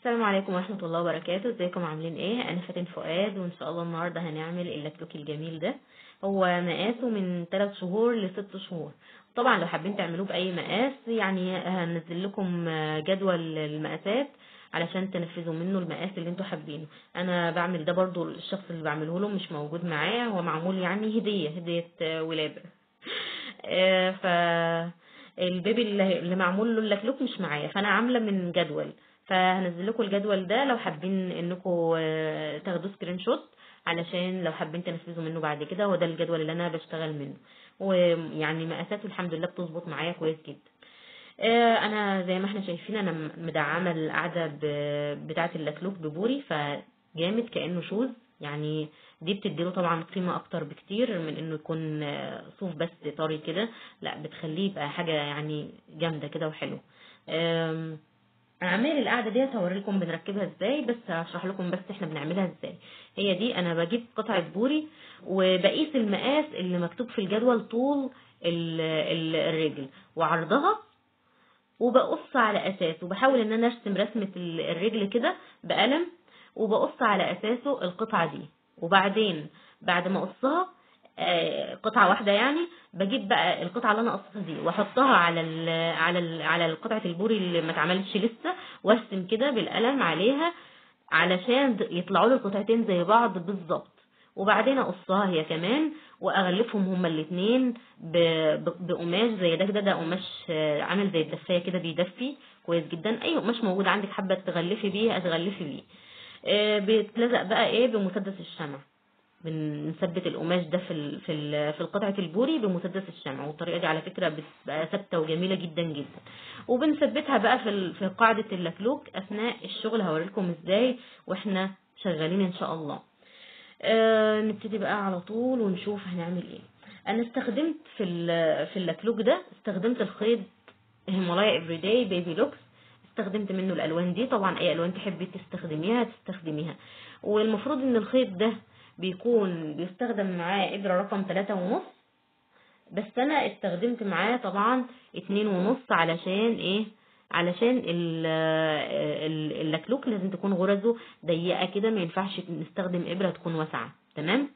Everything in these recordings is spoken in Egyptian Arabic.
السلام عليكم ورحمة الله وبركاته ازيكم عاملين ايه انا فاتن فؤاد وان شاء الله النهاردة هنعمل اللكلوك الجميل ده هو مقاسه من 3 شهور ل 6 شهور طبعا لو حابين تعملوه باي مقاس يعني هنزل لكم جدول المقاسات علشان تنفذوا منه المقاس اللي انتوا حابينه انا بعمل ده برضو الشخص اللي بعمله له مش موجود معايا هو معمول يعني هدية هدية ولادة آه، ف البيبي اللي اللي معمول له اللكلوك مش معايا فانا عامله من جدول فهنزل لكم الجدول ده لو حابين انكم تاخدوا سكرين شوت علشان لو حابين تنفذوا منه بعد كده هو ده الجدول اللي انا بشتغل منه ويعني مقاساته الحمد لله بتظبط معايا كويس جدا آه، انا زي ما احنا شايفين انا مدعمه القعده ب- بتاعه اللكلوك ببوري فجامد كانه شوز يعني دي بتديله طبعا قيمه اكتر بكتير من انه يكون آه، صوف بس طري كده لا بتخليه يبقى حاجه يعني جامده كده وحلوه آم، اعمال القعده ديت هوريلكم بنركبها ازاي بس هشرح لكم بس احنا بنعملها ازاي هي دي انا بجيب قطعه بوري وبقيس المقاس اللي مكتوب في الجدول طول ال- ال- الرجل وعرضها وبقص على اساسه بحاول ان انا ارسم رسمه ال- الرجل كده بقلم وبقص على اساسه القطعه دي وبعدين بعد ما اقصها آه، قطعه واحده يعني بجيب بقى القطعه اللي انا قصتها دي واحطها على ال على ال على قطعه البوري اللي ما اتعملتش لسه وارسم كده بالقلم عليها علشان د- يطلعوا لي القطعتين زي بعض بالظبط وبعدين اقصها هي كمان واغلفهم هما الاتنين ب- ب- بقماش زي ده كده ده قماش آه، عامل زي الدفايه كده بيدفي كويس جدا اي قماش موجود عندك حابه تغلفي بيه هتغلفي بيه آه، بيتلزق بقى ايه بمسدس الشمع بنثبت القماش ده في ال في ال في قطعه البوري بمسدس الشمع والطريقه دي على فكره بتبقى ثابته وجميله جدا جدا وبنثبتها بقى في ال- في قاعده اللكلوك اثناء الشغل هوريلكم ازاي واحنا شغالين ان شاء الله آه نبتدي بقى على طول ونشوف هنعمل ايه انا استخدمت في ال- في اللكلوك ده استخدمت الخيط هيمالايا افريداي بيبي لوكس استخدمت منه الالوان دي طبعا اي الوان تحبي تستخدميها تستخدميها والمفروض ان الخيط ده بيكون بيستخدم معاه ابره رقم تلاتة ونص بس انا استخدمت معاه طبعا اتنين ونص علشان ايه علشان ال- ال- اللكلوك لازم تكون غرزه ضيقه كده ما ينفعش نستخدم ابره تكون واسعه تمام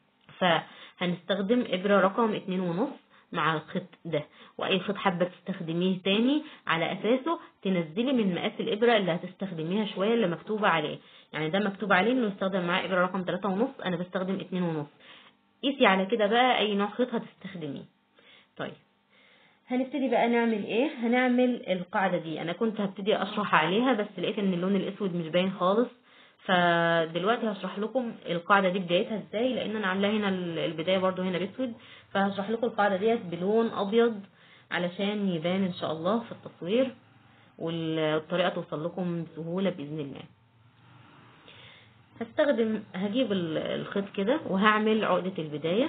فهنستخدم ابره رقم اتنين ونص مع الخيط ده واي خيط حابه تستخدميه تاني على اساسه تنزلي من مقاس الابره اللي هتستخدميها شويه اللي مكتوبه عليه يعني ده مكتوب عليه انه يستخدم معاه ابره رقم تلاتة ونص انا بستخدم اتنين ونص قيسي على كده بقى اي نوع خيط هتستخدميه طيب هنبتدي بقى نعمل ايه هنعمل القاعده دي انا كنت هبتدي اشرح عليها بس لقيت ان اللون الاسود مش باين خالص فدلوقتي هشرح لكم القاعده دي بدايتها ازاي لان انا عاملاها هنا ال- البدايه برضو هنا باسود فهشرح لكم القاعده ديت بلون ابيض علشان يبان ان شاء الله في التصوير والطريقه توصل لكم بسهوله باذن الله هستخدم هجيب ال- الخيط كده وهعمل عقده البدايه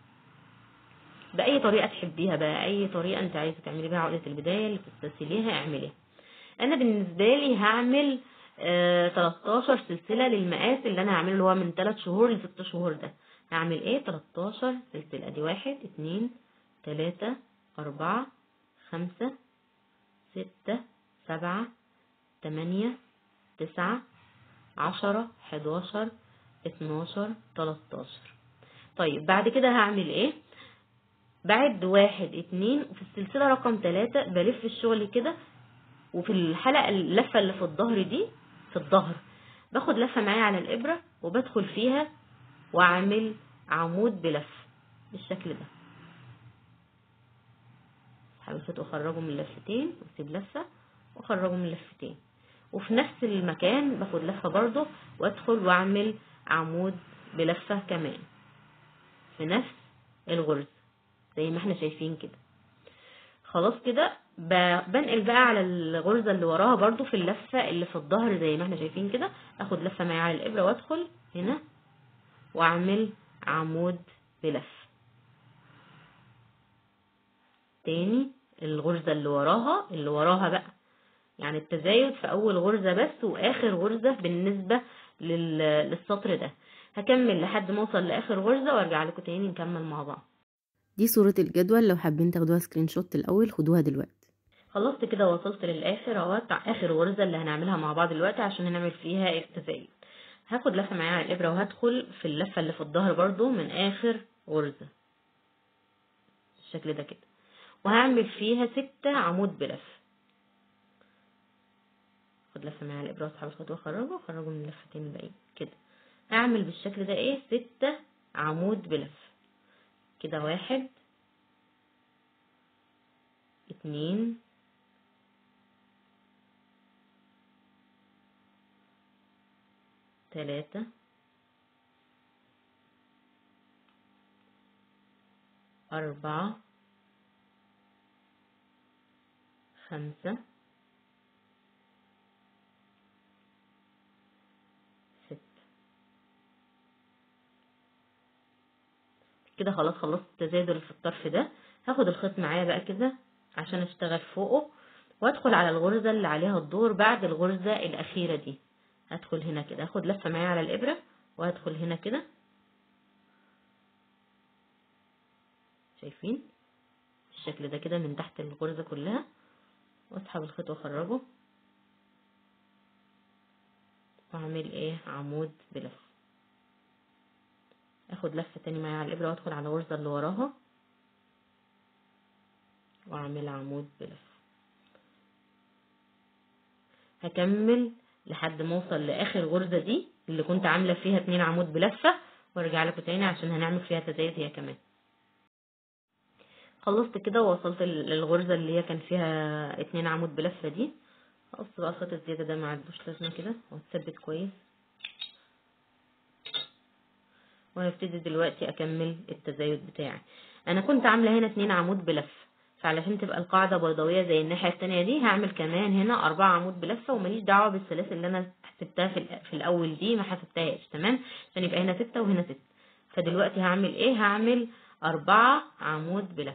باي طريقه تحبيها بقى اي طريقه انت عايزه تعملي بيها عقده البدايه اللي تستسهليها اعمليها انا بالنسبه لي هعمل آه 13 سلسله للمقاس اللي انا هعمله اللي هو من 3 شهور ل 6 شهور ده هعمل ايه 13 سلسله دي واحد اتنين تلاتة أربعة خمسة ستة سبعة تمانية تسعة عشرة حداشر اتناشر تلاتاشر طيب بعد كده هعمل ايه بعد واحد اتنين وفي السلسلة رقم تلاتة بلف الشغل كده وفي الحلقة اللفة اللي في الظهر دي في الظهر باخد لفة معايا على الإبرة وبدخل فيها وأعمل عمود بلف بالشكل ده حاولت أخرجه من لفتين وأسيب لفة وأخرجه من لفتين وفي نفس المكان باخد لفة برضه وأدخل وأعمل عمود بلفة كمان في نفس الغرز زي ما احنا شايفين كده خلاص كده ب- بنقل بقى على الغرزة اللي وراها برضو في اللفة اللي في الظهر زي ما احنا شايفين كده اخد لفة معايا على الابرة وادخل هنا واعمل عمود بلف تاني الغرزة اللي وراها اللي وراها بقى يعني التزايد في اول غرزة بس واخر غرزة بالنسبة لل- للسطر ده هكمل لحد ما اوصل لاخر غرزة وارجع لكم تاني نكمل مع بعض دي صورة الجدول لو حابين تاخدوها سكرين شوت الأول خدوها دلوقتي خلصت كده وصلت للاخر اهوت اخر غرزه اللي هنعملها مع بعض دلوقتي عشان هنعمل فيها التزايد هاخد لفه معايا على الابره وهدخل في اللفه اللي في الظهر برضو من اخر غرزه بالشكل ده كده وهعمل فيها ستة عمود بلف خد لفه معايا على الابره واسحب الخيط واخرجه واخرجه من اللفتين الباقيين كده هعمل بالشكل ده ايه ستة عمود بلف كده واحد اتنين تلاتة أربعة خمسة ستة كده خلاص خلصت التزايد اللي في الطرف ده هاخد الخيط معايا بقى كده عشان اشتغل فوقه وادخل على الغرزة اللي عليها الدور بعد الغرزة الأخيرة دي هدخل هنا كده هاخد لفة معايا على الإبرة وهدخل هنا كده شايفين الشكل ده كده من تحت الغرزة كلها واسحب الخيط واخرجه واعمل ايه عمود بلف اخد لفة تاني معايا على الإبرة وادخل على الغرزة اللي وراها واعمل عمود بلف هكمل لحد ما اوصل لاخر غرزة دي اللي كنت عاملة فيها اتنين عمود بلفة وارجع لكم تاني عشان هنعمل فيها تزايد هي كمان خلصت كده ووصلت للغرزة اللي هي كان فيها اتنين عمود بلفة دي هقص بقى الخيط الزيادة ده ما عندوش لازمة كده وهتثبت كويس وهبتدي دلوقتي اكمل التزايد بتاعي انا كنت عاملة هنا اتنين عمود بلفة فعلشان تبقى القاعدة بيضاوية زي الناحية التانية دي هعمل كمان هنا أربعة عمود بلفة وماليش دعوة بالسلاسل اللي أنا حسبتها في, في الأول دي ما حسبتهاش تمام عشان يبقى هنا ستة وهنا ستة فدلوقتي هعمل إيه هعمل أربعة عمود بلف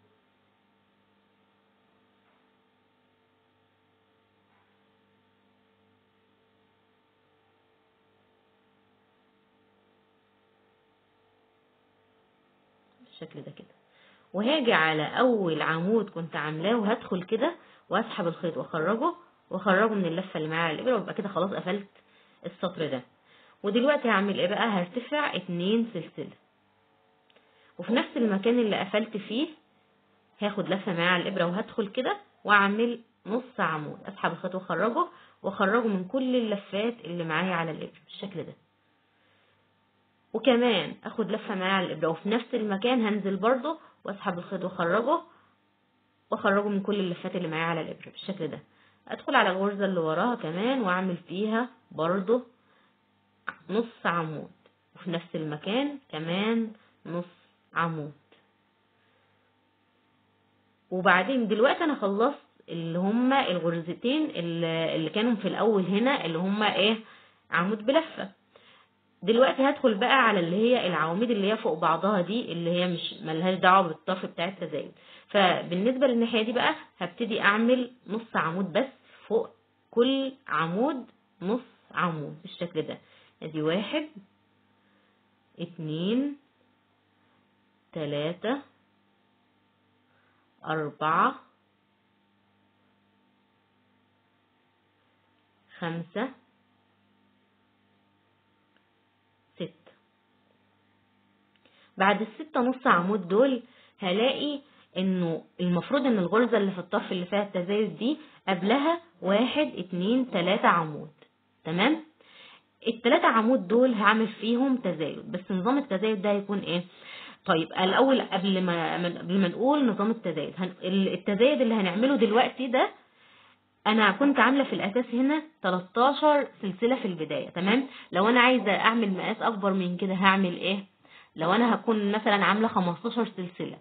بالشكل ده كده وهاجي على اول عمود كنت عاملاه وهدخل كده واسحب الخيط واخرجه واخرجه من اللفه اللي معايا على الابره ويبقى كده خلاص قفلت السطر ده ودلوقتي هعمل ايه بقى هرتفع اتنين سلسله وفي نفس المكان اللي قفلت فيه هاخد لفه معايا على الابره وهدخل كده واعمل نص عمود اسحب الخيط واخرجه واخرجه من كل اللفات اللي معايا على الابره بالشكل ده وكمان اخد لفه معايا على الابره وفي نفس المكان هنزل برضه واسحب الخيط واخرجه واخرجه من كل اللفات اللي معايا على الابره بالشكل ده ادخل على الغرزه اللي وراها كمان واعمل فيها برضه نص عمود وفي نفس المكان كمان نص عمود وبعدين دلوقتي انا خلصت اللي هما الغرزتين اللي كانوا في الاول هنا اللي هما ايه عمود بلفه دلوقتي هدخل بقى على اللي هي العواميد اللي هي فوق بعضها دي اللي هي مش ملهاش دعوه بالطرف بتاع التزايد فبالنسبه للناحيه دي بقى هبتدي اعمل نص عمود بس فوق كل عمود نص عمود بالشكل ده ادي واحد اتنين تلاتة أربعة خمسة بعد الستة نص عمود دول هلاقي انه المفروض ان الغرزة اللي في الطرف اللي فيها التزايد دي قبلها واحد اتنين تلاتة عمود تمام التلاتة عمود دول هعمل فيهم تزايد بس نظام التزايد ده هيكون ايه طيب الاول قبل ما قبل ما نقول نظام التزايد التزايد اللي هنعمله دلوقتي ده انا كنت عامله في الاساس هنا 13 سلسله في البدايه تمام لو انا عايزه اعمل مقاس اكبر من كده هعمل ايه لو انا هكون مثلا عامله 15 سلسله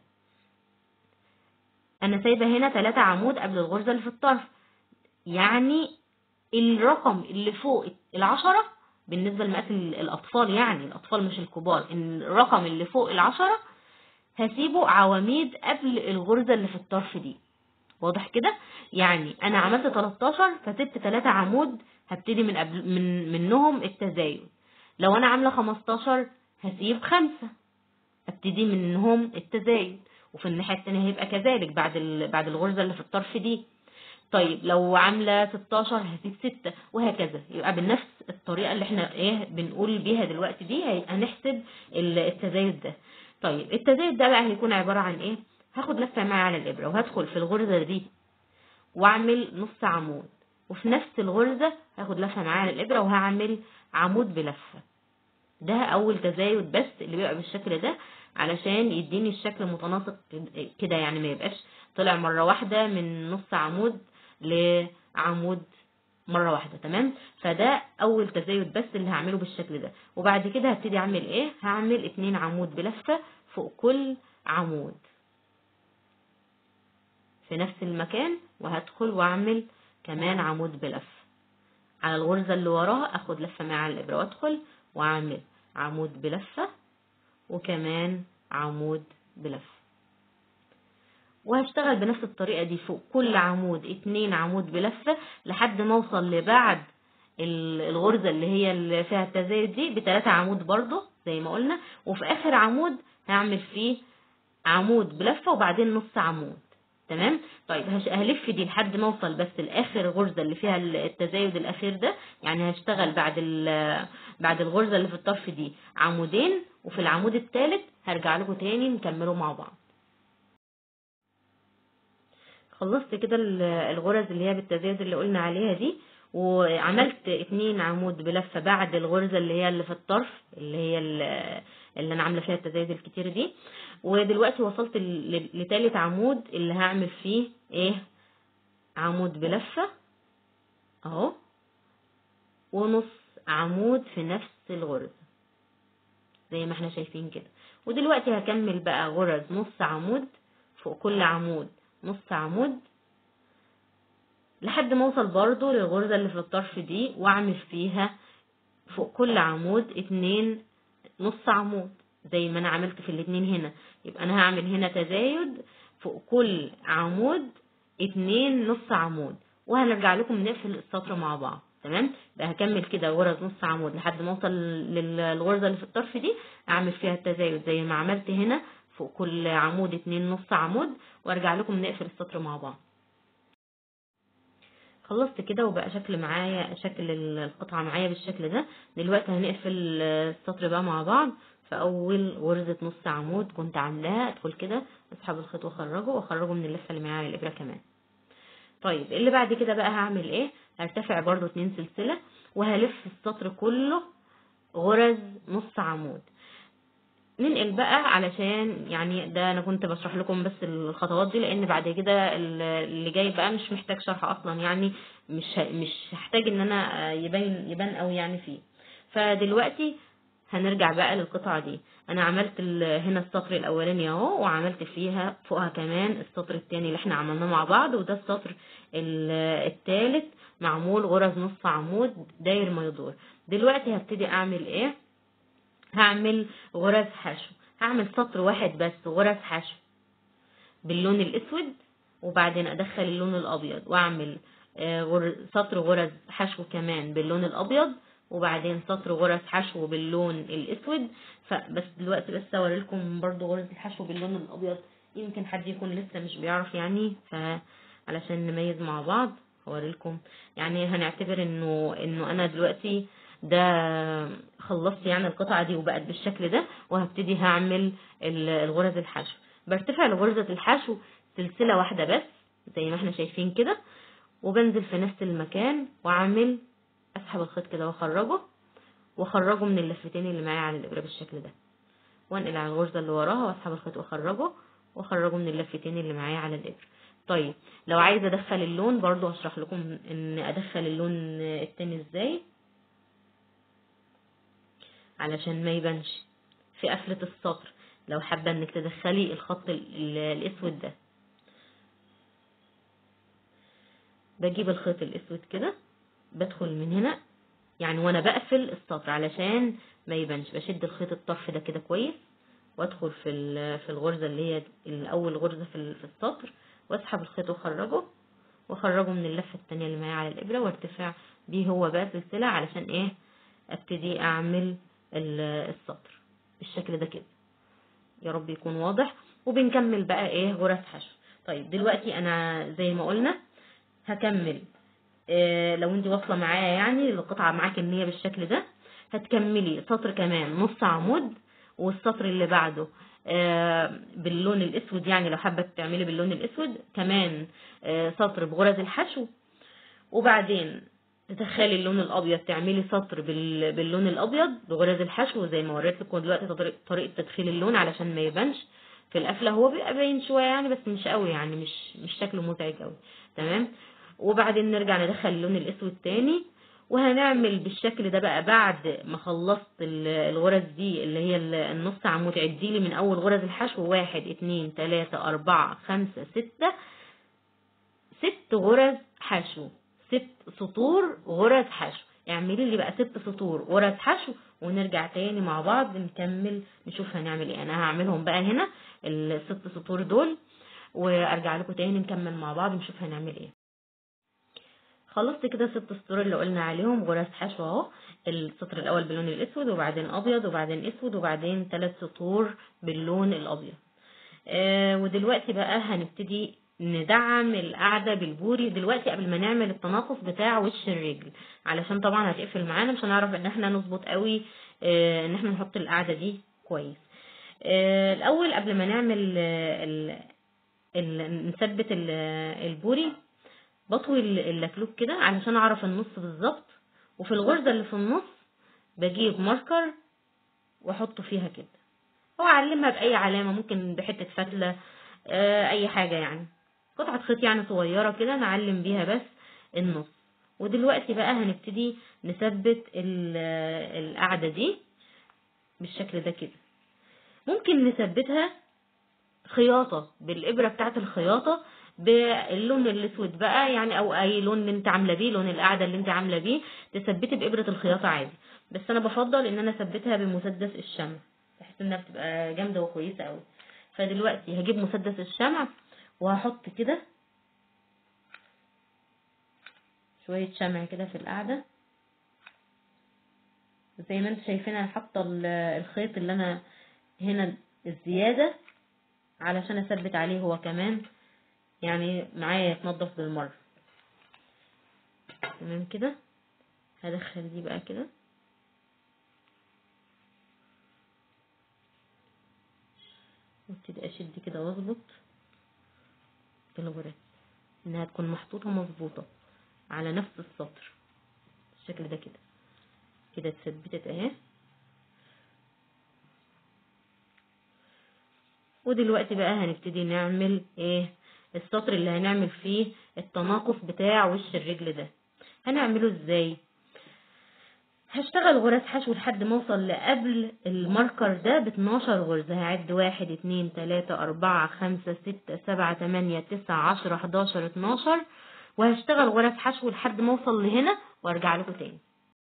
انا سايبه هنا 3 عمود قبل الغرزه اللي في الطرف يعني الرقم اللي فوق العشرة بالنسبة لمقاس الأطفال يعني الأطفال مش الكبار الرقم اللي فوق العشرة هسيبه عواميد قبل الغرزة اللي في الطرف دي واضح كده يعني أنا عملت 13 فسبت 3 عمود هبتدي من قبل من منهم التزايد لو أنا عاملة 15 هسيب خمسة ابتدي منهم التزايد وفي الناحية التانية هيبقى كذلك بعد بعد الغرزة اللي في الطرف دي طيب لو عامله 16 هسيب 6 وهكذا يبقى بنفس الطريقه اللي احنا ايه بنقول بيها دلوقتي دي هنحسب التزايد ده طيب التزايد ده بقى هيكون عباره عن ايه هاخد لفه معايا على الابره وهدخل في الغرزه دي واعمل نص عمود وفي نفس الغرزه هاخد لفه معايا على الابره وهعمل عمود بلفه ده اول تزايد بس اللي بيبقى بالشكل ده علشان يديني الشكل متناسق كده يعني ما يبقاش طلع مره واحده من نص عمود لعمود مره واحده تمام فده اول تزايد بس اللي هعمله بالشكل ده وبعد كده هبتدي اعمل ايه هعمل اتنين عمود بلفه فوق كل عمود في نفس المكان وهدخل واعمل كمان عمود بلفه على الغرزه اللي وراها اخد لفه مع الابره وادخل واعمل عمود بلفه وكمان عمود بلفه وهشتغل بنفس الطريقة دي فوق كل عمود اتنين عمود بلفة لحد ما اوصل لبعد الغرزة اللي هي اللي فيها التزايد دي بتلاتة عمود برضو زي ما قلنا وفي اخر عمود هعمل فيه عمود بلفة وبعدين نص عمود تمام طيب هلف دي لحد ما اوصل بس لاخر غرزه اللي فيها التزايد الاخير ده يعني هشتغل بعد بعد الغرزه اللي في الطرف دي عمودين وفي العمود الثالث هرجع لكم تاني نكمله مع بعض خلصت كده الغرز اللي هي بالتزايد اللي قلنا عليها دي وعملت اتنين عمود بلفة بعد الغرزة اللي هي اللي في الطرف اللي هي اللي انا عاملة فيها التزايد الكتير دي ودلوقتي وصلت لتالت عمود اللي هعمل فيه ايه عمود بلفة اهو ونص عمود في نفس الغرزة زي ما احنا شايفين كده ودلوقتي هكمل بقى غرز نص عمود فوق كل عمود نص عمود لحد ما اوصل برضو للغرزة اللي في الطرف دي واعمل فيها فوق كل عمود اتنين نص عمود زي ما انا عملت في الاتنين هنا يبقى انا هعمل هنا تزايد فوق كل عمود اتنين نص عمود وهنرجع لكم نقفل السطر مع بعض تمام بقى هكمل كده غرز نص عمود لحد ما اوصل للغرزه اللي في الطرف دي اعمل فيها التزايد زي ما عملت هنا فوق كل عمود اتنين نص عمود وارجع لكم نقفل السطر مع بعض خلصت كده وبقى شكل معايا شكل القطعة معايا بالشكل ده دلوقتي هنقفل السطر بقى مع بعض في اول غرزة نص عمود كنت عاملاها ادخل كده اسحب الخيط واخرجه واخرجه من اللفة اللي معايا الابرة كمان طيب اللي بعد كده بقى هعمل ايه هرتفع برضو اتنين سلسلة وهلف السطر كله غرز نص عمود ننقل بقى علشان يعني ده انا كنت بشرح لكم بس الخطوات دي لان بعد كده اللي جاي بقى مش محتاج شرح اصلا يعني مش مش هحتاج ان انا يبين يبان قوي يعني فيه فدلوقتي هنرجع بقى للقطعة دي انا عملت هنا السطر الاولاني اهو وعملت فيها فوقها كمان السطر التاني اللي احنا عملناه مع بعض وده السطر التالت معمول غرز نص عمود داير ما يدور دلوقتي هبتدي اعمل ايه هعمل غرز حشو هعمل سطر واحد بس غرز حشو باللون الاسود وبعدين ادخل اللون الابيض واعمل سطر غرز حشو كمان باللون الابيض وبعدين سطر غرز حشو باللون الاسود فبس دلوقتي بس اوريلكم برضو غرز الحشو باللون الابيض يمكن حد يكون لسه مش بيعرف يعني فعلشان نميز مع بعض هوريلكم يعني هنعتبر انه انه انا دلوقتي ده خلصت يعني القطعة دي وبقت بالشكل ده وهبتدي هعمل الغرز الحشو برتفع لغرزة الحشو سلسلة واحدة بس زي ما احنا شايفين كده وبنزل في نفس المكان واعمل اسحب الخيط كده واخرجه واخرجه من اللفتين اللي معايا على الابره بالشكل ده وانقل على الغرزه اللي وراها واسحب الخيط واخرجه واخرجه من اللفتين اللي معايا على الابره طيب لو عايزه ادخل اللون برضو هشرح لكم ان ادخل اللون التاني ازاي علشان ما يبانش في قفلة السطر لو حابة انك تدخلي الخط الاسود ده بجيب الخيط الاسود كده بدخل من هنا يعني وانا بقفل السطر علشان ما يبانش بشد الخيط الطرف ده كده كويس وادخل في في الغرزة اللي هي الاول غرزة في في السطر واسحب الخيط واخرجه واخرجه من اللفة التانية اللي معايا على الابرة وارتفاع بيه هو بقى سلسلة علشان ايه ابتدي اعمل السطر بالشكل ده كده يا رب يكون واضح وبنكمل بقى ايه غرز حشو طيب دلوقتي انا زي ما قلنا هكمل آه لو انت واصله معايا يعني القطعه معاك ان هي بالشكل ده هتكملي سطر كمان نص عمود والسطر اللي بعده آه باللون الاسود يعني لو حابه تعملي باللون الاسود كمان آه سطر بغرز الحشو وبعدين تدخلي اللون الابيض تعملي سطر باللون الابيض بغرز الحشو زي ما وريت لكم دلوقتي طريقه تدخيل اللون علشان ما يبانش في القفله هو بيبقى باين شويه يعني بس مش قوي يعني مش مش شكله مزعج قوي تمام وبعدين نرجع ندخل اللون الاسود تاني وهنعمل بالشكل ده بقى بعد ما خلصت الغرز دي اللي هي النص عمود عديلي من اول غرز الحشو واحد اتنين تلاتة اربعة خمسة ستة ست غرز حشو ست سطور غرز حشو اعملي لي بقى ست سطور غرز حشو ونرجع تاني مع بعض نكمل نشوف هنعمل ايه انا هعملهم بقى هنا الست سطور دول وارجع لكم تاني نكمل مع بعض نشوف هنعمل ايه خلصت كده ست سطور اللي قلنا عليهم غرز حشو اهو السطر الاول باللون الاسود وبعدين ابيض وبعدين اسود وبعدين ثلاث سطور باللون الابيض آه ودلوقتي بقى هنبتدي ندعم القعده بالبوري دلوقتي قبل ما نعمل التناقص بتاع وش الرجل علشان طبعا هتقفل معانا مش هنعرف ان احنا نظبط قوي آه ان احنا نحط القعده دي كويس آه الاول قبل ما نعمل ال ال نثبت البوري بطوي اللكلوك كده علشان اعرف النص بالظبط وفي الغرزه اللي في النص بجيب ماركر واحطه فيها كده او اعلمها باي علامه ممكن بحته فتله آه اي حاجه يعني قطعه خيط يعني صغيره كده نعلم بيها بس النص ودلوقتي بقى هنبتدي نثبت القاعده دي بالشكل ده كده ممكن نثبتها خياطه بالابره بتاعه الخياطه باللون الاسود بقى يعني او اي لون اللي انت عامله بيه لون القاعده اللي انت عامله بيه تثبتي بابره الخياطه عادي بس انا بفضل ان انا اثبتها بمسدس الشمع بحيث انها بتبقى جامده وكويسه قوي فدلوقتي هجيب مسدس الشمع وهحط كده شويه شمع كده في القاعده زي ما انتم شايفين انا حاطه الخيط اللي انا هنا الزياده علشان اثبت عليه هو كمان يعني معايا يتنضف بالمرة تمام كده هدخل دي بقى كده وابتدي اشد كده واظبط الغرز انها تكون محطوطة مظبوطة على نفس السطر بالشكل ده كده كده اتثبتت اهي ودلوقتي بقى هنبتدي نعمل ايه السطر اللي هنعمل فيه التناقص بتاع وش الرجل ده هنعمله ازاي هشتغل غرز حشو لحد ما اوصل لقبل الماركر ده ب 12 غرزة هعد واحد اتنين تلاتة اربعة خمسة ستة سبعة تمانية تسعة عشرة حداشر اتناشر وهشتغل غرز حشو لحد ما اوصل لهنا وارجع لكم تاني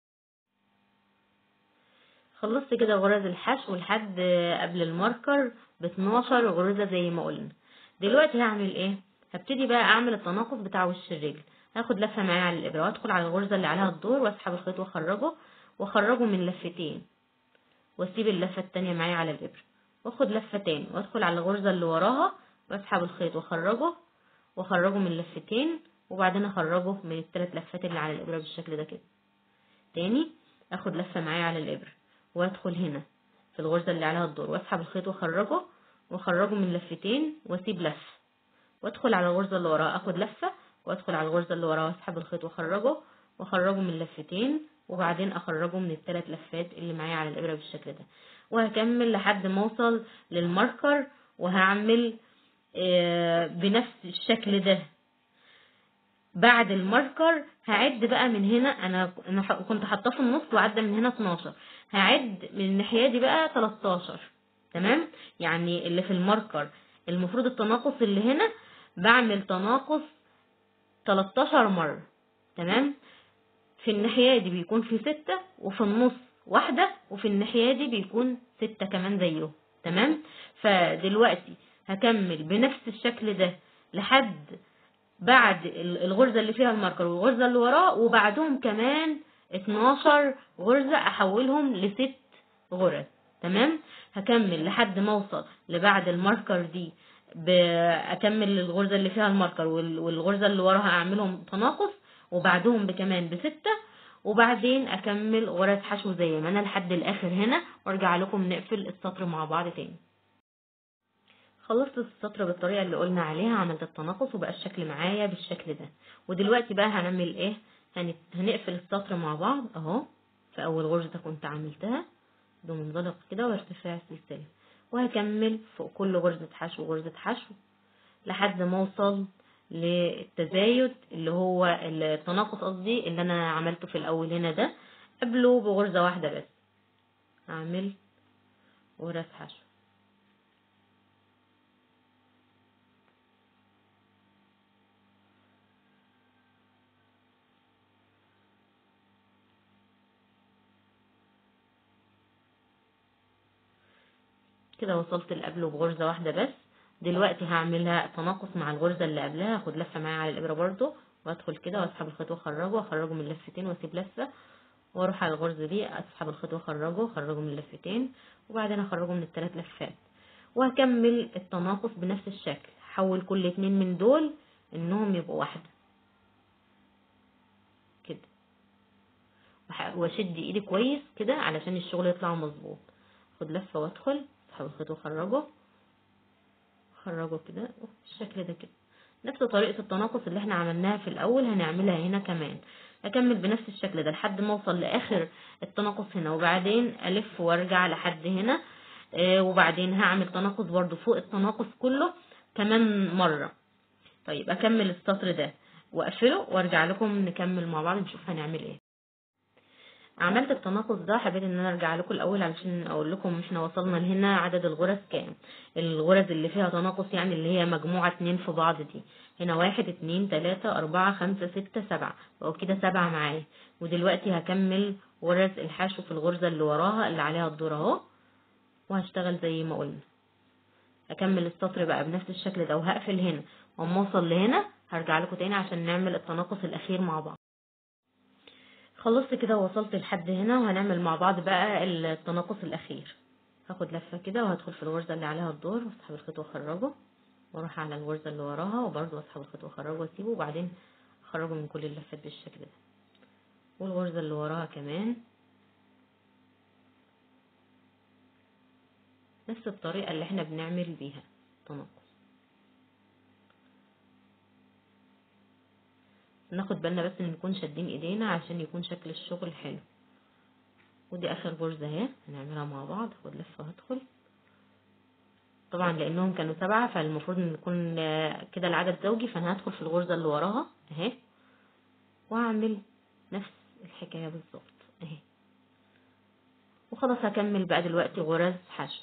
خلصت كده غرز الحشو لحد قبل الماركر ب 12 غرزة زي ما قلنا دلوقتي هعمل ايه هبتدي بقى اعمل التناقص بتاع وش الرجل هاخد لفه معايا على الابره وادخل على الغرزه اللي عليها الدور واسحب الخيط واخرجه واخرجه من لفتين واسيب اللفه التانية معايا على الابره واخد لفه تاني وادخل على الغرزه اللي وراها واسحب الخيط واخرجه واخرجه من لفتين وبعدين اخرجه من الثلاث لفات اللي على الابره بالشكل ده كده تاني اخد لفه معايا على الابره وادخل هنا في الغرزه اللي عليها الدور واسحب الخيط واخرجه واخرجه من لفتين واسيب لفه وادخل على الغرزة اللي وراها اخد لفة وادخل على الغرزة اللي وراها واسحب الخيط واخرجه واخرجه من لفتين وبعدين اخرجه من الثلاث لفات اللي معايا على الابرة بالشكل ده وهكمل لحد ما اوصل للماركر وهعمل آه، بنفس الشكل ده بعد الماركر هعد بقى من هنا انا انا كنت حاطاه في النص وعدى من هنا 12 هعد من الناحيه دي بقى 13 تمام يعني اللي في الماركر المفروض التناقص اللي هنا بعمل تناقص 13 مرة تمام في الناحية دي بيكون في ستة وفي النص واحدة وفي الناحية دي بيكون ستة كمان زيه تمام فدلوقتي هكمل بنفس الشكل ده لحد بعد الغرزة اللي فيها الماركر والغرزة اللي وراه وبعدهم كمان 12 غرزة احولهم لست غرز تمام هكمل لحد ما اوصل لبعد الماركر دي بأكمل الغرزة اللي فيها الماركر وال- والغرزة اللي وراها أعملهم تناقص وبعدهم بكمان بستة وبعدين أكمل غرز حشو زي ما أنا لحد الآخر هنا وأرجع لكم نقفل السطر مع بعض تاني خلصت السطر بالطريقة اللي قلنا عليها عملت التناقص وبقى الشكل معايا بالشكل ده ودلوقتي بقى هنعمل ايه هنت- هنقفل السطر مع بعض اهو في اول غرزة كنت عملتها بمنزلق كده وارتفاع السلسلة وهكمل فوق كل غرزة حشو غرزة حشو لحد ما اوصل للتزايد اللي هو التناقص قصدي اللي انا عملته في الاول هنا ده قبله بغرزة واحدة بس اعمل غرز حشو كده وصلت اللي قبله بغرزة واحدة بس دلوقتي هعملها تناقص مع الغرزة اللي قبلها هاخد لفة معايا على الإبرة برضو وادخل كده واسحب الخيط واخرجه واخرجه من لفتين واسيب لفة واروح على الغرزة دي اسحب الخيط واخرجه واخرجه من لفتين وبعدين اخرجه من الثلاث لفات وهكمل التناقص بنفس الشكل حول كل اتنين من دول انهم يبقوا واحدة كده وح- واشد ايدي كويس كده علشان الشغل يطلع مظبوط خد لفة وادخل اسحب الخيط واخرجه خرجه كده بالشكل ده كده نفس طريقة التناقص اللي احنا عملناها في الأول هنعملها هنا كمان أكمل بنفس الشكل ده لحد ما أوصل لآخر التناقص هنا وبعدين ألف وأرجع لحد هنا آه وبعدين هعمل تناقص برضو فوق التناقص كله كمان مرة طيب أكمل السطر ده وأقفله وأرجع لكم نكمل مع بعض نشوف هنعمل ايه عملت التناقص ده حبيت ان انا ارجع لكم الاول علشان اقول لكم احنا وصلنا لهنا عدد الغرز كام الغرز اللي فيها تناقص يعني اللي هي مجموعة اتنين في بعض دي هنا واحد اتنين تلاتة اربعة خمسة ستة سبعة بقوا كده سبعة معايا ودلوقتي هكمل غرز الحشو في الغرزة اللي وراها اللي عليها الدور اهو وهشتغل زي ما قلنا اكمل السطر بقى بنفس الشكل ده وهقفل هنا واما اوصل لهنا هرجع لكم تاني عشان نعمل التناقص الاخير مع بعض خلصت كده ووصلت لحد هنا وهنعمل مع بعض بقى التناقص الاخير هاخد لفه كده وهدخل في الغرزه اللي عليها الدور واسحب الخيط واخرجه واروح على الغرزه اللي وراها وبرضه اسحب الخيط واخرجه واسيبه وبعدين اخرجه من كل اللفات بالشكل ده والغرزه اللي وراها كمان نفس الطريقه اللي احنا بنعمل بيها تناقص ناخد بالنا بس ان نكون شادين ايدينا عشان يكون شكل الشغل حلو ودي اخر غرزة اهي هنعملها مع بعض خد لفة وهدخل طبعا لانهم كانوا سبعة فالمفروض ان يكون كده العدد زوجي فانا هدخل في الغرزة اللي وراها اهي واعمل نفس الحكاية بالظبط اهي وخلاص هكمل بقى دلوقتي غرز حشو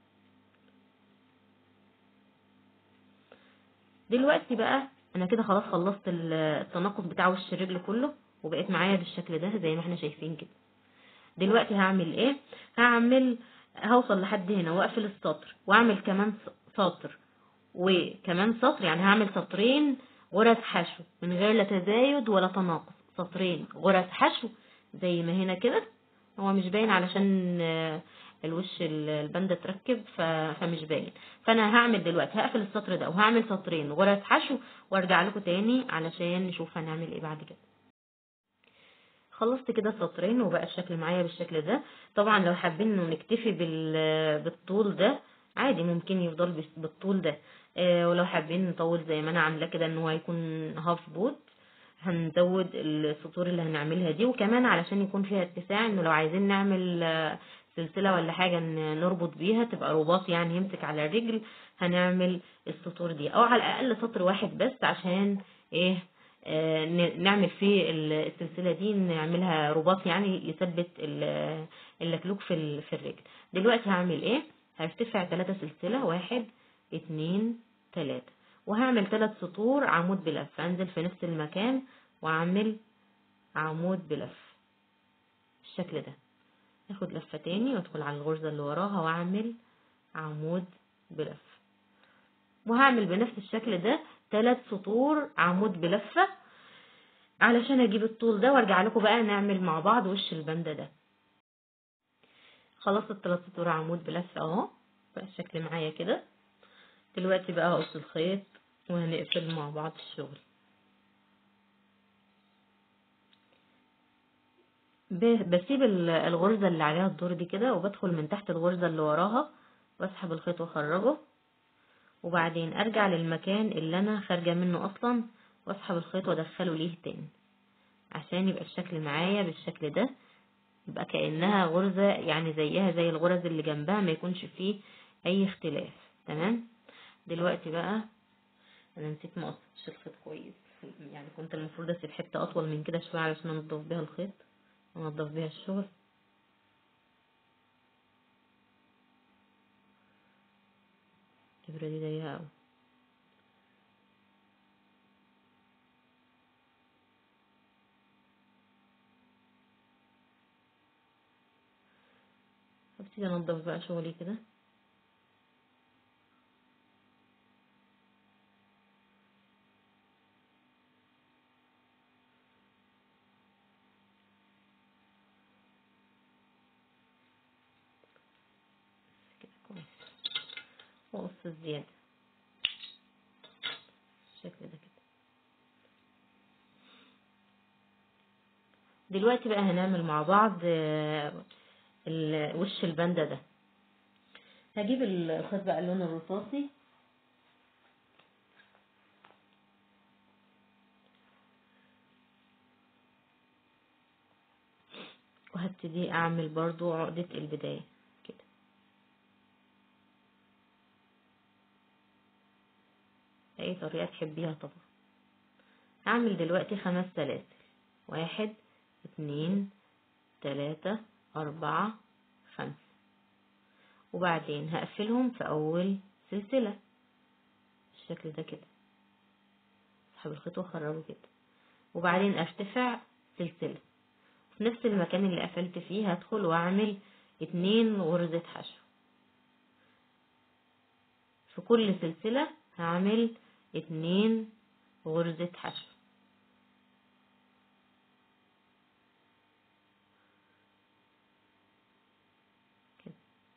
دلوقتي بقى انا كده خلاص خلصت التناقص بتاع وش الرجل كله وبقيت معايا بالشكل ده زي ما احنا شايفين كده دلوقتي هعمل ايه هعمل هوصل لحد هنا واقفل السطر واعمل كمان سطر وكمان سطر يعني هعمل سطرين غرز حشو من غير لا تزايد ولا تناقص سطرين غرز حشو زي ما هنا كده هو مش باين علشان الوش البند اتركب فمش باين فانا هعمل دلوقتي هقفل السطر ده وهعمل سطرين غرز حشو وارجع لكم تاني علشان نشوف هنعمل ايه بعد كده خلصت كده السطرين وبقى الشكل معايا بالشكل ده طبعا لو حابين انه نكتفي بالطول ده عادي ممكن يفضل بالطول ده آه ولو حابين نطول زي ما انا عامله كده ان هو هيكون هاف بوت هنزود السطور اللي هنعملها دي وكمان علشان يكون فيها اتساع انه لو عايزين نعمل سلسلة ولا حاجة نربط بيها تبقى رباط يعني يمسك على الرجل هنعمل السطور دي او على الاقل سطر واحد بس عشان ايه آه نعمل فيه السلسلة دي نعملها رباط يعني يثبت اللكلوك في في الرجل دلوقتي هعمل ايه هرتفع ثلاثة سلسلة واحد اتنين تلاتة وهعمل ثلاث سطور عمود بلف انزل في نفس المكان واعمل عمود بلف بالشكل ده اخد لفة تاني وادخل على الغرزة اللي وراها واعمل عمود بلف وهعمل بنفس الشكل ده ثلاث سطور عمود بلفة علشان اجيب الطول ده وارجع لكم بقى نعمل مع بعض وش البند ده خلصت الثلاث سطور عمود بلفة اهو بقى الشكل معايا كده دلوقتي بقى هقص الخيط وهنقفل مع بعض الشغل بسيب الغرزة اللي عليها الدور دي كده وبدخل من تحت الغرزة اللي وراها واسحب الخيط واخرجه وبعدين ارجع للمكان اللي انا خارجة منه اصلا واسحب الخيط وادخله ليه تاني عشان يبقى الشكل معايا بالشكل ده يبقى كأنها غرزة يعني زيها زي الغرز اللي جنبها ما يكونش فيه اي اختلاف تمام دلوقتي بقى انا نسيت ما قصتش الخيط كويس يعني كنت المفروض اسيب حته اطول من كده شويه علشان انضف بيها الخيط انضف بيها الشغل الابره دي ضيقه قوي هبتدي انضف بقى شغلي كده واقص الزيادة بالشكل ده كده دلوقتي بقى هنعمل مع بعض وش الباندا ده هجيب الخيط بقى اللون الرصاصي وهبتدي اعمل برضو عقدة البداية اي طريقة تحبيها طبعا هعمل دلوقتي خمس سلاسل واحد اتنين تلاتة اربعة خمسة وبعدين هقفلهم في اول سلسلة بالشكل ده كده اسحب الخيط واخرجه كده وبعدين ارتفع سلسلة في نفس المكان اللي قفلت فيه هدخل واعمل اتنين غرزة حشو في كل سلسلة هعمل اتنين غرزة حشو كده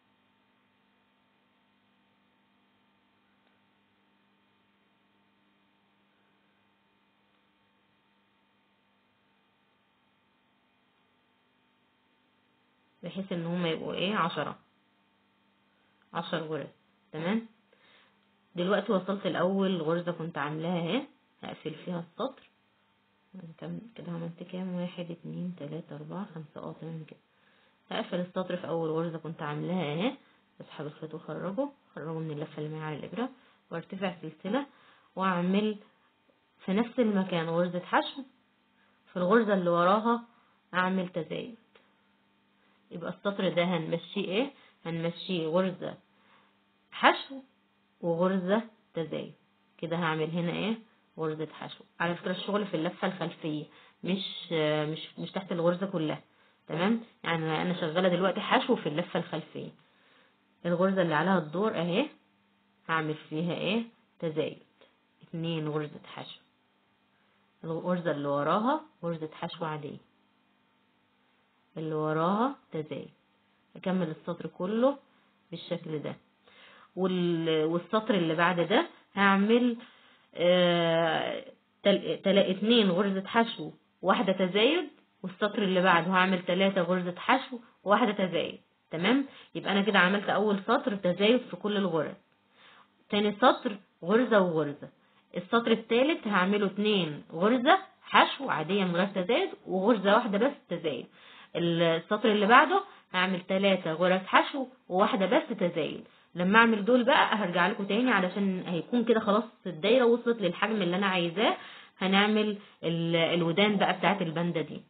بحيث ان هما يبقوا ايه عشرة عشر غرز تمام دلوقتي وصلت الاول غرزة كنت عاملاها اهي هقفل فيها السطر كم كده عملت كام واحد اتنين تلاتة اربعة خمسة اه تمام كده هقفل السطر في اول غرزة كنت عاملاها اهي اسحب الخيط واخرجه اخرجه من اللفة اللي معايا على الابرة وارتفع سلسلة واعمل في نفس المكان غرزة حشو في الغرزة اللي وراها اعمل تزايد يبقى السطر ده هنمشيه ايه هنمشيه غرزة حشو وغرزة تزايد كده هعمل هنا ايه غرزة حشو على فكرة الشغل في اللفة الخلفية مش مش مش تحت الغرزة كلها تمام يعني انا شغالة دلوقتي حشو في اللفة الخلفية الغرزة اللي عليها الدور اهي هعمل فيها ايه تزايد اتنين غرزة حشو الغرزة اللي وراها غرزة حشو عادية اللي وراها تزايد اكمل السطر كله بالشكل ده والسطر اللي بعد ده هعمل آه اتنين غرزة حشو واحدة تزايد والسطر اللي بعده هعمل تلاتة غرزة حشو وواحدة تزايد تمام يبقى انا كده عملت اول سطر تزايد في كل الغرز تاني سطر غرزة وغرزة السطر التالت هعمله اتنين غرزة حشو عادية من غير تزايد وغرزة واحدة بس تزايد السطر اللي بعده هعمل تلاتة غرز حشو وواحدة بس تزايد لما اعمل دول بقى هرجع لكم تاني علشان هيكون كده خلاص الدايره وصلت للحجم اللي انا عايزاه هنعمل الودان بقى بتاعت الباندا دي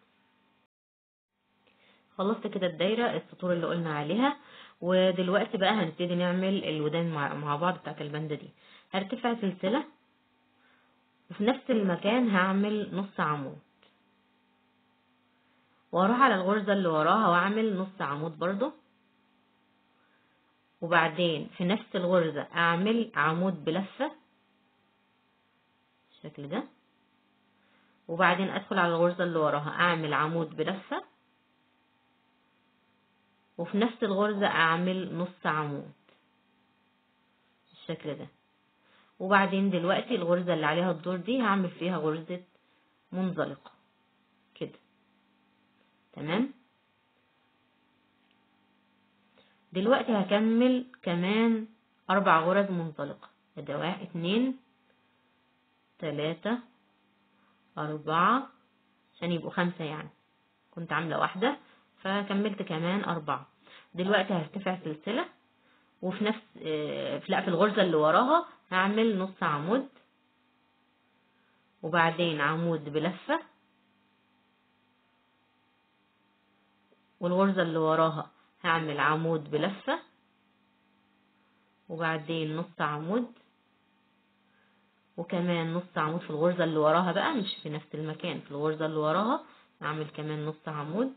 خلصت كده الدايره السطور اللي قلنا عليها ودلوقتي بقى هنبتدي نعمل الودان مع بعض بتاعت الباندا دي هرتفع سلسله وفي نفس المكان هعمل نص عمود واروح على الغرزه اللي وراها واعمل نص عمود برضو وبعدين في نفس الغرزة اعمل عمود بلفة بالشكل ده وبعدين ادخل على الغرزة اللي وراها اعمل عمود بلفة وفي نفس الغرزة اعمل نص عمود بالشكل ده وبعدين دلوقتي الغرزة اللي عليها الدور دي هعمل فيها غرزة منزلقة كده تمام دلوقتي هكمل كمان اربع غرز منطلقة ادي واحد اتنين تلاتة اربعة عشان يبقوا خمسة يعني كنت عاملة واحدة فكملت كمان اربعة دلوقتي هرتفع سلسلة وفي نفس اه لا في الغرزة اللي وراها هعمل نص عمود وبعدين عمود بلفة والغرزة اللي وراها هعمل عمود بلفة وبعدين نص عمود وكمان نص عمود في الغرزة اللي وراها بقى مش في نفس المكان في الغرزة اللي وراها هعمل كمان نص عمود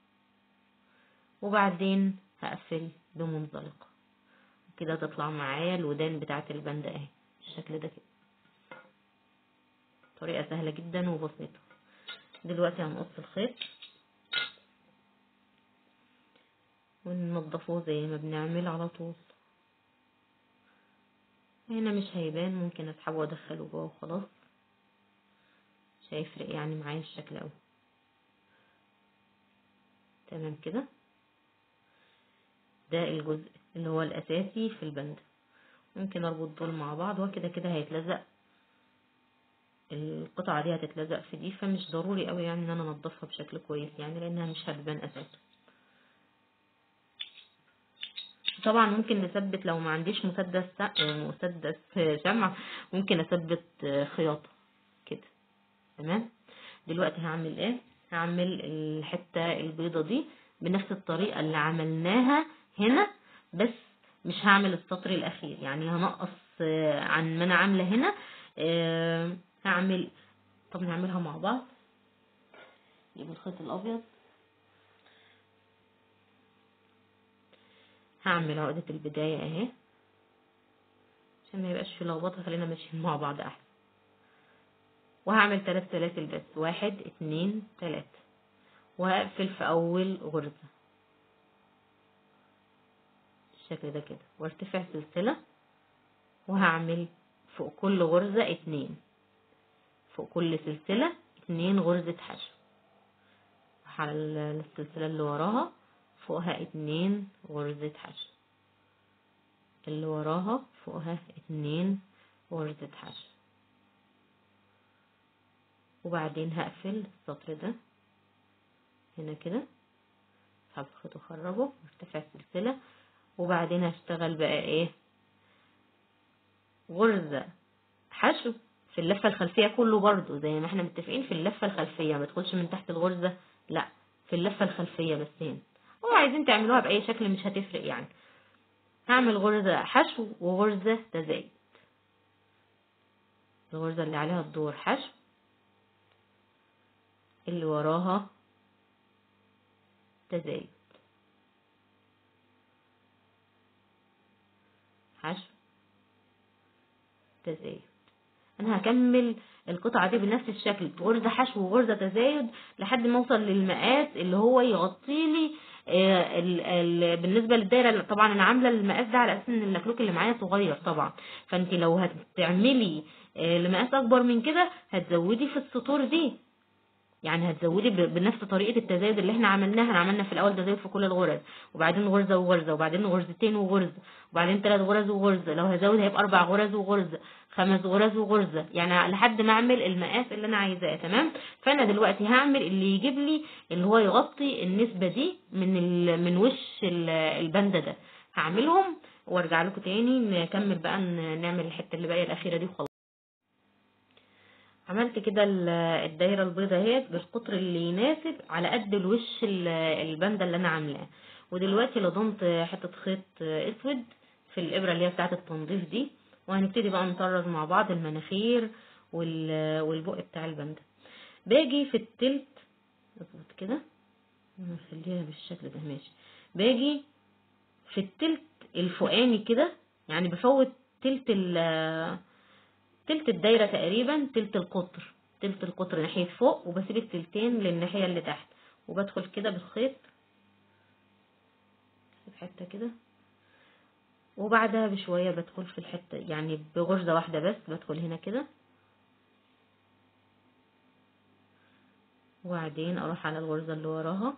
وبعدين هقفل بمنزلقة كده تطلع معايا الودان بتاعة البند اهي بالشكل ده كده طريقة سهلة جدا وبسيطة دلوقتي هنقص الخيط وننضفه زي ما بنعمل على طول هنا مش هيبان ممكن اسحبه وادخله جوه وخلاص مش هيفرق يعني معايا الشكل اوي تمام كده ده الجزء اللي هو الاساسي في البند ممكن اربط دول مع بعض وكده كده هيتلزق القطعة دي هتتلزق في دي فمش ضروري قوي يعني ان انا انضفها بشكل كويس يعني لانها مش هتبان اساسا طبعا ممكن نثبت لو ما عنديش مسدس مسدس شمع ممكن اثبت خياطة كده تمام دلوقتي هعمل ايه هعمل الحتة البيضة دي بنفس الطريقة اللي عملناها هنا بس مش هعمل السطر الاخير يعني هنقص عن ما انا عاملة هنا هعمل طب نعملها مع بعض نجيب الخيط الابيض هعمل عقدة البداية اهي عشان ما يبقاش في لخبطة خلينا ماشيين مع بعض احسن وهعمل تلات سلاسل بس واحد اتنين تلاتة وهقفل في اول غرزة بالشكل ده كده وارتفع سلسلة وهعمل فوق كل غرزة اتنين فوق كل سلسلة اتنين غرزة حشو على السلسلة اللي وراها فوقها اتنين غرزة حشو اللي وراها فوقها اتنين غرزة حشو وبعدين هقفل السطر ده هنا كده اسحب الخيط واخرجه وارتفع السلسلة وبعدين هشتغل بقى ايه غرزة حشو في اللفة الخلفية كله برضو زي ما احنا متفقين في اللفة الخلفية ما تدخلش من تحت الغرزة لا في اللفة الخلفية بس هنا هو عايزين تعملوها بأي شكل مش هتفرق يعني هعمل غرزة حشو وغرزة تزايد الغرزة اللي عليها الدور حشو اللي وراها تزايد حشو تزايد انا هكمل القطعة دي بنفس الشكل غرزة حشو وغرزة تزايد لحد ما اوصل للمقاس اللي هو يغطي لي ال ال بالنسبة للدايرة طبعا انا عاملة المقاس ده على اساس ان اللكلوك اللي معايا صغير طبعا فانت لو هتعملي لمقاس اكبر من كده هتزودي في السطور دي يعني هتزودي بنفس طريقة التزايد اللي احنا عملناها احنا عملنا في الاول تزايد في كل الغرز وبعدين غرزة وغرزة وبعدين غرزتين وغرزة وبعدين ثلاث غرز وغرزة لو هزود هيبقى اربع غرز وغرزة خمس غرز وغرزة يعني لحد ما اعمل المقاس اللي انا عايزاه تمام فانا دلوقتي هعمل اللي يجيب لي اللي هو يغطي النسبة دي من من وش البند ده هعملهم وارجع لكم تاني نكمل بقى نعمل الحتة اللي باقية الاخيرة دي وخلاص عملت كده الدايره البيضاء اهي بالقطر اللي يناسب على قد الوش البنده اللي انا عاملاه ودلوقتي لضمت حته خيط اسود في الابره اللي هي بتاعه التنظيف دي وهنبتدي بقى نطرز مع بعض المناخير والبق بتاع البنده باجي في التلت اظبط كده نخليها بالشكل ده ماشي باجي في التلت الفوقاني كده يعني بفوت تلت ال تلت الدايرة تقريبا تلت القطر تلت القطر ناحية فوق وبسيب التلتين للناحية اللي تحت وبدخل كده بالخيط في حتة كده وبعدها بشوية بدخل في الحتة يعني بغرزة واحدة بس بدخل هنا كده وبعدين اروح على الغرزة اللي وراها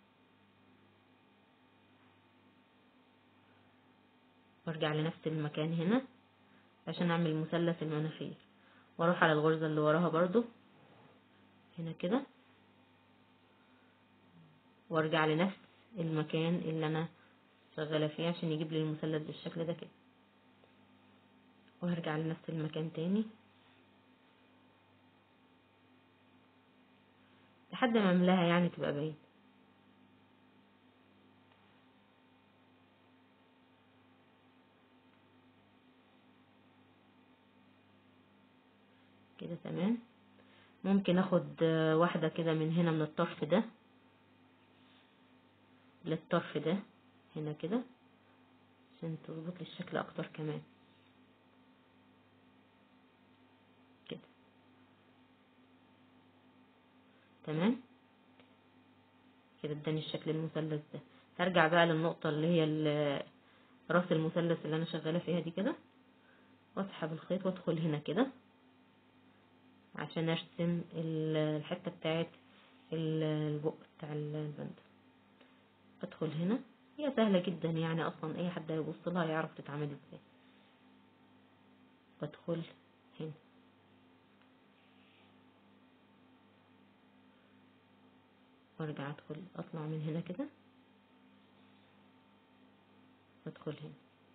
وارجع لنفس المكان هنا عشان اعمل مثلث المناخير واروح على الغرزة اللي وراها برضو هنا كده وارجع لنفس المكان اللي انا شغالة فيه عشان يجيب لي المثلث بالشكل ده كده وهرجع لنفس المكان تاني لحد ما املاها يعني تبقى باين كده تمام ممكن اخد واحدة كده من هنا من الطرف ده للطرف ده هنا كده عشان تظبط لي الشكل اكتر كمان كده تمام كده اداني الشكل المثلث ده هرجع بقى للنقطة اللي هي راس المثلث اللي انا شغالة فيها دي كده واسحب الخيط وادخل هنا كده عشان ارسم الحتة بتاعت البق بتاع البند ادخل هنا هي سهلة جدا يعني اصلا اي حد هيبص لها يعرف تتعمل ازاي بدخل هنا وارجع ادخل اطلع من هنا كده وادخل هنا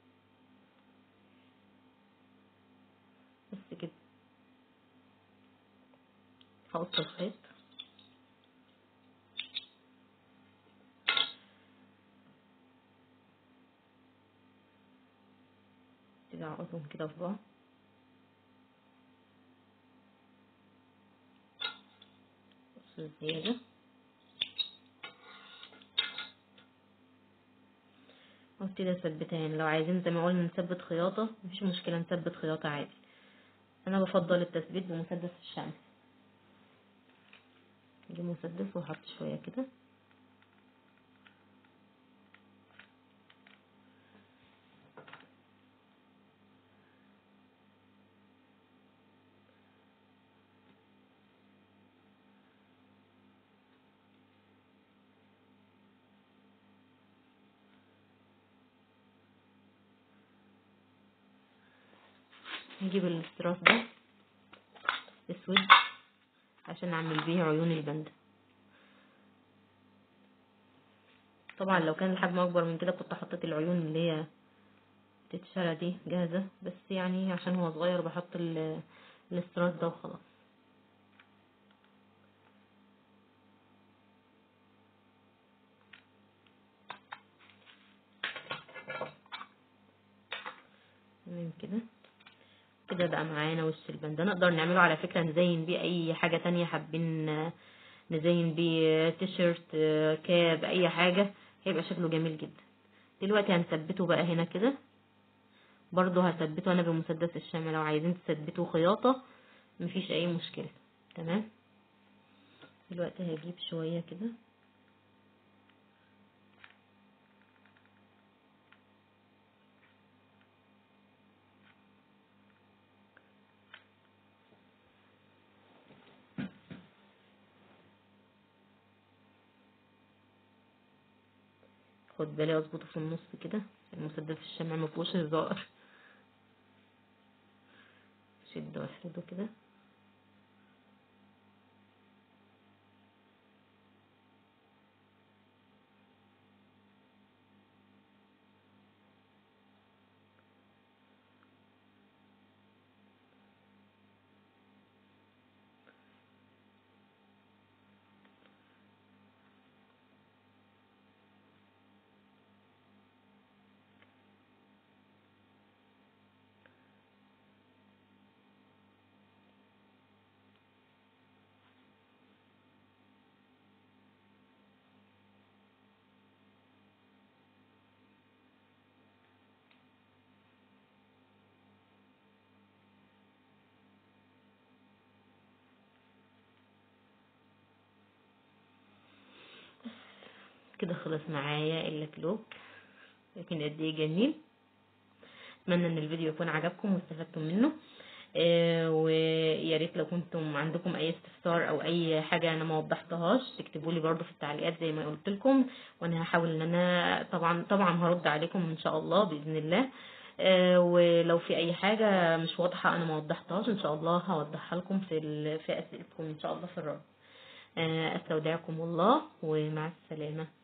بس كده هقص الخيط كده اعقدهم كده في بعض بص الزيادة وابتدي اثبتها يعني لو عايزين زي ما قلنا نثبت خياطة مفيش مشكلة نثبت خياطة عادي انا بفضل التثبيت بمسدس الشمس اجيب مسدس واحط شوية كده نجيب الاستراس ده اسود عشان اعمل بيه عيون البند طبعا لو كان الحجم اكبر من كده كنت حطيت العيون اللي هي تتشرى دي جاهزة بس يعني عشان هو صغير بحط الاستراس ده وخلاص تمام كده كده بقى معانا وش البند نقدر نعمله على فكرة نزين بيه اي حاجة تانية حابين نزين بيه تيشيرت كاب اي حاجة هيبقى شكله جميل جدا دلوقتي هنثبته بقى هنا كده برضو هثبته انا بمسدس الشمع لو عايزين تثبتوا خياطة مفيش اي مشكلة تمام دلوقتي هجيب شوية كده خد بالي اظبطه في النص كده المسدس الشمع ما فيهوش هزار شد وافرده كده كده خلص معايا الكلوك لكن قد ايه جميل اتمنى ان الفيديو يكون عجبكم واستفدتم منه آه، ويا ريت لو كنتم عندكم اي استفسار او اي حاجه انا ما وضحتهاش تكتبوا لي برده في التعليقات زي ما قلت لكم وانا هحاول ان انا طبعا طبعا هرد عليكم ان شاء الله باذن الله آه، ولو في اي حاجه مش واضحه انا ما وضحتهاش ان شاء الله هوضحها لكم في ال- في اسئلتكم ان شاء الله في الرد آه، استودعكم الله ومع السلامه